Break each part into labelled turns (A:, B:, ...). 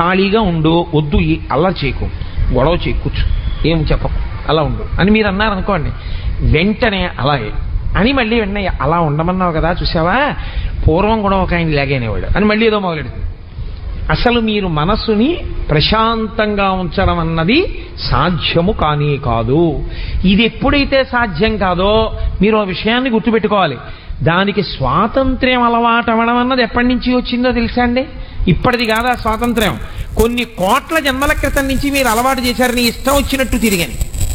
A: ఖాళీగా ఉండు వద్దు ఈ అల్లరి చేయకు గొడవ చేయి కూర్చో ఏం చెప్పకు అలా ఉండు అని మీరు అన్నారు అనుకోండి వెంటనే అలాగే అని మళ్ళీ వెంటనే అలా ఉండమన్నావు కదా చూసావా పూర్వం కూడా ఒక ఆయన ఇలాగేనేవాడు అని మళ్ళీ ఏదో మొదలెడుతుంది అసలు మీరు మనస్సుని ప్రశాంతంగా ఉంచడం అన్నది సాధ్యము కానీ కాదు ఇది ఎప్పుడైతే సాధ్యం కాదో మీరు ఆ విషయాన్ని గుర్తుపెట్టుకోవాలి దానికి స్వాతంత్ర్యం అలవాటు అవ్వడం అన్నది ఎప్పటి నుంచి వచ్చిందో తెలుసా అండి ఇప్పటిది కాదా స్వాతంత్ర్యం కొన్ని కోట్ల జన్మల క్రితం నుంచి మీరు అలవాటు చేశారు నీ ఇష్టం వచ్చినట్టు తిరిగని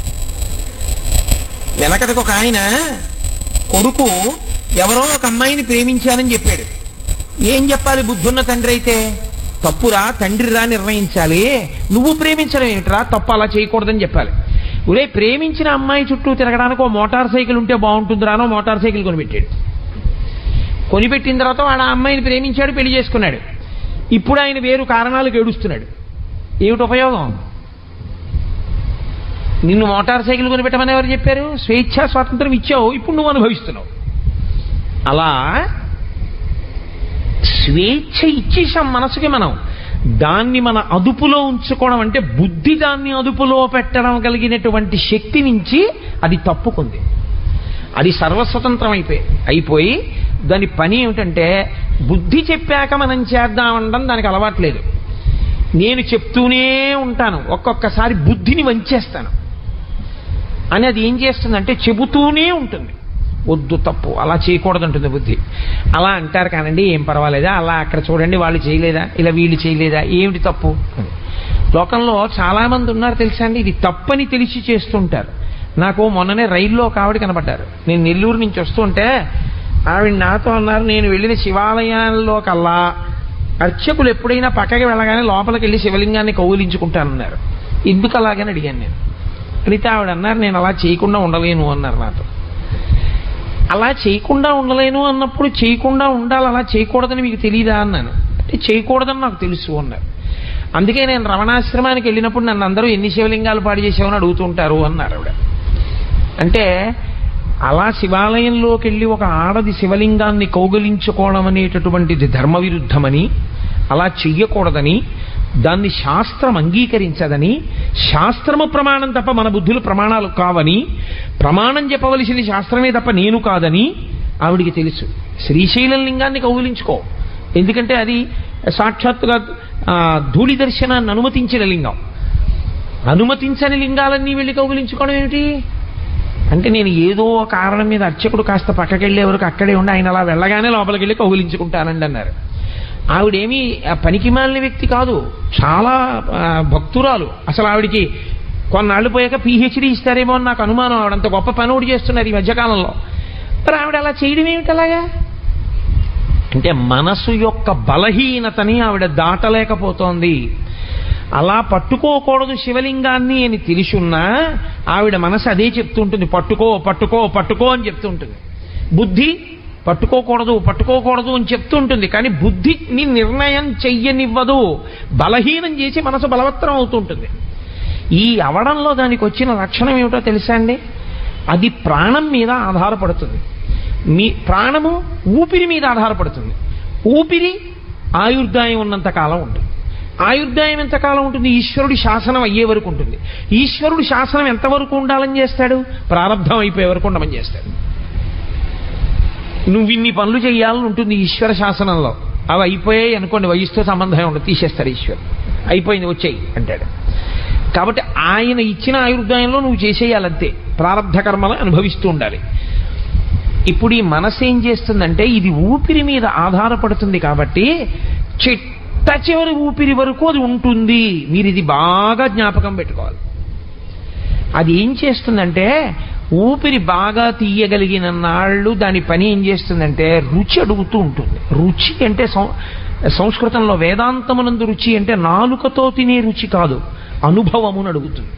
A: వెనకటికి ఒక ఆయన కొడుకు ఎవరో ఒక అమ్మాయిని ప్రేమించానని చెప్పాడు ఏం చెప్పాలి బుద్ధున్న తండ్రి అయితే తప్పురా తండ్రిరా నిర్ణయించాలి నువ్వు ప్రేమించడం ఏమిట్రా తప్పు అలా చేయకూడదని చెప్పాలి ఒరే ప్రేమించిన అమ్మాయి చుట్టూ తిరగడానికి ఓ మోటార్ సైకిల్ ఉంటే బాగుంటుందిరానో మోటార్ సైకిల్ కొనిపెట్టాడు కొనిపెట్టిన తర్వాత వాడు ఆ అమ్మాయిని ప్రేమించాడు పెళ్లి చేసుకున్నాడు ఇప్పుడు ఆయన వేరు కారణాలకు ఏడుస్తున్నాడు ఏమిటి ఉపయోగం నిన్ను మోటార్ సైకిల్ కొనిపెట్టమని ఎవరు చెప్పారు స్వేచ్ఛ స్వాతంత్రం ఇచ్చావు ఇప్పుడు నువ్వు అనుభవిస్తున్నావు అలా స్వేచ్ఛ ఇచ్చేసాం మనసుకి మనం దాన్ని మన అదుపులో ఉంచుకోవడం అంటే బుద్ధి దాన్ని అదుపులో పెట్టడం కలిగినటువంటి శక్తి నుంచి అది తప్పుకుంది అది సర్వస్వతంత్రం అయిపోయి అయిపోయి దాని పని ఏమిటంటే బుద్ధి చెప్పాక మనం చేద్దామనడం దానికి అలవాట్లేదు నేను చెప్తూనే ఉంటాను ఒక్కొక్కసారి బుద్ధిని వంచేస్తాను అని అది ఏం చేస్తుందంటే చెబుతూనే ఉంటుంది వద్దు తప్పు అలా చేయకూడదంటుంది బుద్ధి అలా అంటారు కానండి ఏం పర్వాలేదా అలా అక్కడ చూడండి వాళ్ళు చేయలేదా ఇలా వీళ్ళు చేయలేదా ఏమిటి తప్పు అని. లోకంలో చాలా మంది ఉన్నారు తెలుసా అండి ఇది తప్పని తెలిసి చేస్తుంటారు నాకు మొన్ననే రైల్లో ఒక ఆవిడ కనబడ్డారు నేను నెల్లూరు నుంచి వస్తుంటే ఆవిడ నాతో అన్నారు నేను వెళ్ళిన శివాలయాల్లో కల్లా అర్చకులు ఎప్పుడైనా పక్కకి వెళ్ళగానే లోపలికి వెళ్ళి శివలింగాన్ని కౌగిలించుకుంటానన్నారు ఎందుకు అలాగని అడిగాను నేను అడిగితే ఆవిడ అన్నారు నేను అలా చేయకుండా ఉండలేను అన్నారు నాతో అలా చేయకుండా ఉండలేను అన్నప్పుడు చేయకుండా ఉండాలి అలా చేయకూడదని మీకు తెలియదా అన్నాను అంటే చేయకూడదని నాకు తెలుసు అన్నారు అందుకే నేను రమణాశ్రమానికి వెళ్ళినప్పుడు నన్ను అందరూ ఎన్ని శివలింగాలు పాడు చేసామని అడుగుతుంటారు అన్నారు ఆవిడ అంటే అలా శివాలయంలోకి వెళ్ళి ఒక ఆడది శివలింగాన్ని కౌగలించుకోవడం అనేటటువంటిది ధర్మ విరుద్ధమని అలా చెయ్యకూడదని దాన్ని శాస్త్రం అంగీకరించదని శాస్త్రము ప్రమాణం తప్ప మన బుద్ధులు ప్రమాణాలు కావని ప్రమాణం చెప్పవలసింది శాస్త్రమే తప్ప నేను కాదని ఆవిడికి తెలుసు శ్రీశైలం లింగాన్ని కౌగిలించుకో ఎందుకంటే అది సాక్షాత్తుగా ఆ, ధూళి దర్శనాన్ని అనుమతించిన లింగం అనుమతించని లింగాలన్నీ వెళ్ళి కౌగిలించుకోవడం ఏమిటి అంటే నేను ఏదో కారణం మీద అర్చకుడు కాస్త పక్కకి వెళ్ళే వరకు అక్కడే ఉండి ఆయన అలా వెళ్ళగానే లోపలికి వెళ్ళి కౌగిలించుకుంటానండి అన్నారు ఆవిడేమీ ఆ పనికి మాలిన వ్యక్తి కాదు చాలా ఆ, భక్తురాలు అసలు ఆవిడికి కొన్నాళ్ళు పోయాక పిహెచ్డీ ఇస్తారేమో అని నాకు అనుమానం ఆవిడంత గొప్ప పని ఒకటి చేస్తున్నారు ఈ మధ్యకాలంలో మరి ఆవిడ అలా చేయడం ఏమిటి అలాగా అంటే మనసు యొక్క బలహీనతని ఆవిడ దాటలేకపోతోంది అలా పట్టుకోకూడదు శివలింగాన్ని అని తెలిసున్నా ఆవిడ మనసు అదే చెప్తుంటుంది పట్టుకో పట్టుకో పట్టుకో అని చెప్తుంటుంది బుద్ధి పట్టుకోకూడదు పట్టుకోకూడదు అని చెప్తుంటుంది కానీ బుద్ధిని నిర్ణయం చెయ్యనివ్వదు బలహీనం చేసి మనసు బలవత్తరం అవుతుంటుంది ఈ అవడంలో దానికి వచ్చిన లక్షణం ఏమిటో తెలుసా అండి అది ప్రాణం మీద ఆధారపడుతుంది మీ ప్రాణము ఊపిరి మీద ఆధారపడుతుంది ఊపిరి ఆయుర్దాయం ఉన్నంత కాలం ఉంటుంది ఆయుర్దాయం ఎంతకాలం ఉంటుంది ఈశ్వరుడి శాసనం అయ్యే వరకు ఉంటుంది ఈశ్వరుడు శాసనం ఎంతవరకు ఉండాలని చేస్తాడు ప్రారంభం అయిపోయే వరకు ఉండమని చేస్తాడు నువ్వు ఇన్ని పనులు చేయాలని ఉంటుంది ఈశ్వర శాసనంలో అవి అయిపోయాయి అనుకోండి వయసుతో సంబంధం ఉండదు తీసేస్తాడు ఈశ్వరు అయిపోయింది వచ్చాయి అంటాడు కాబట్టి ఆయన ఇచ్చిన ఆయుర్దాయంలో నువ్వు చేసేయాలంతే ప్రారంధ కర్మలు అనుభవిస్తూ ఉండాలి ఇప్పుడు ఈ మనసు ఏం చేస్తుందంటే ఇది ఊపిరి మీద ఆధారపడుతుంది కాబట్టి చిట్ట చివరి ఊపిరి వరకు అది ఉంటుంది మీరు ఇది బాగా జ్ఞాపకం పెట్టుకోవాలి అది ఏం చేస్తుందంటే ఊపిరి బాగా తీయగలిగిన నాళ్ళు దాని పని ఏం చేస్తుందంటే రుచి అడుగుతూ ఉంటుంది రుచి అంటే సం- సంస్కృతంలో వేదాంతమునందు రుచి అంటే నాలుకతో తినే రుచి కాదు అనుభవమును అడుగుతుంది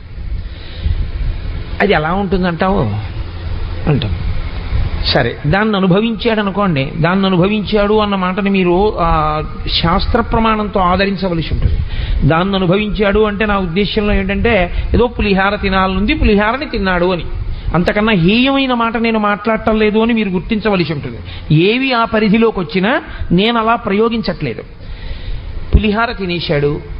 A: అది ఎలా ఉంటుందంటావు అంటాం సరే దాన్ని అనుభవించాడు అనుకోండి దాన్ని అనుభవించాడు అన్న మాటని మీరు ఆ, శాస్త్ర ప్రమాణంతో ఆదరించవలసి ఉంటుంది దాన్ని అనుభవించాడు అంటే నా ఉద్దేశంలో ఏంటంటే ఏదో పులిహార తినాలనుంది పులిహారని తిన్నాడు అని అంతకన్నా హేయమైన మాట నేను మాట్లాడటం లేదు అని మీరు గుర్తించవలసి ఉంటుంది ఏవి ఆ పరిధిలోకి వచ్చినా నేను అలా ప్రయోగించట్లేదు పులిహార తినేశాడు